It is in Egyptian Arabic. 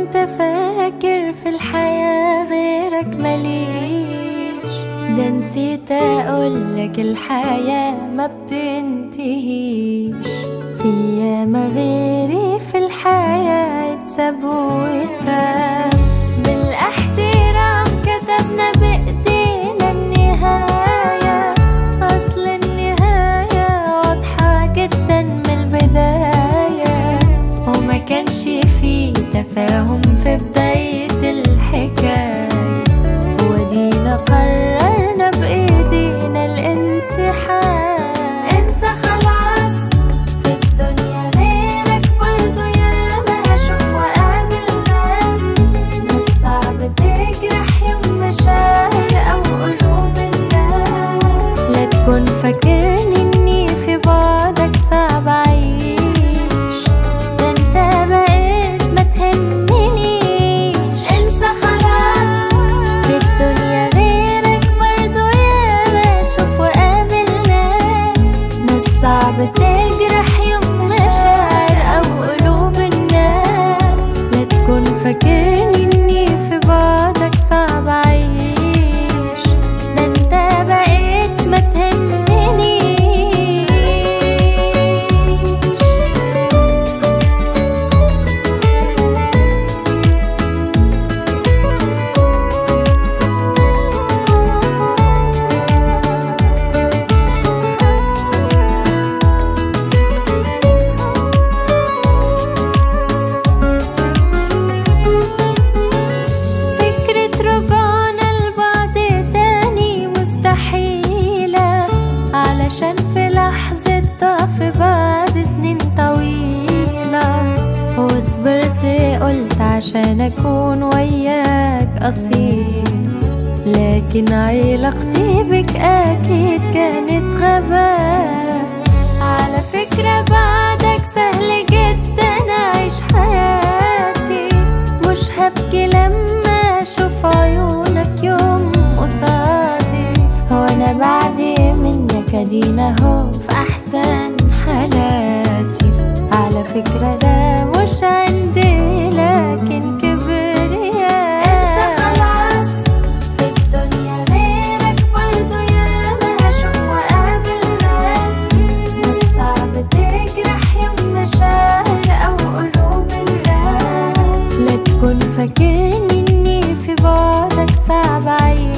انت فاكر في الحياة غيرك مليش ده نسيت اقولك الحياة ما بتنتهيش في ياما غيري في الحياة اتساب وساب بالاحترام كتبنا بايدينا النهاية اصل النهاية واضحة جدا من البداية وما كانش فيه تفاهم في بداية الحكاية ودينا قررنا بإيدينا الانسحاب انسى خلاص في الدنيا غيرك برضو ياما هشوف وقابل ناس ناس صعب تجرح يوم مشاعر أو قلوب الناس لا تكون فاكرني إني في بعدك صعب أعيش ده انت بقيت ما تهمنيش انسى خلاص في الدنيا غيرك برضو ياما اشوف وقابل ناس ناس صعب تجرح يوم مشاعر او قلوب الناس لا تكون فاكرني اني في بعدك صعب اعيش ده انت بقيت ما تهمنيش فكرة رجعنا لبعض تاني مستحيلة علشان في لحظة ضعف بعد سنين طويلة وصبرت قلت عشان أكون وياك أصيل لكن علاقتي بك أكيد كانت غباء على فكرة بعدك سهل جدا أعيش حياتي مش هبكي لما أشوف عيونك يوم قصادي هو أنا بعدي منك أدينا هو في أحسن حالاتي على فكرة ده مش عندي لكن كبرياء انسى خلاص في الدنيا غيرك برضو ياما هشوف وقابل ناس ناس صعب تجرح يوم مشاعر أو قلوب الناس لا تكون فاكرني إني في بعدك صعب أعيش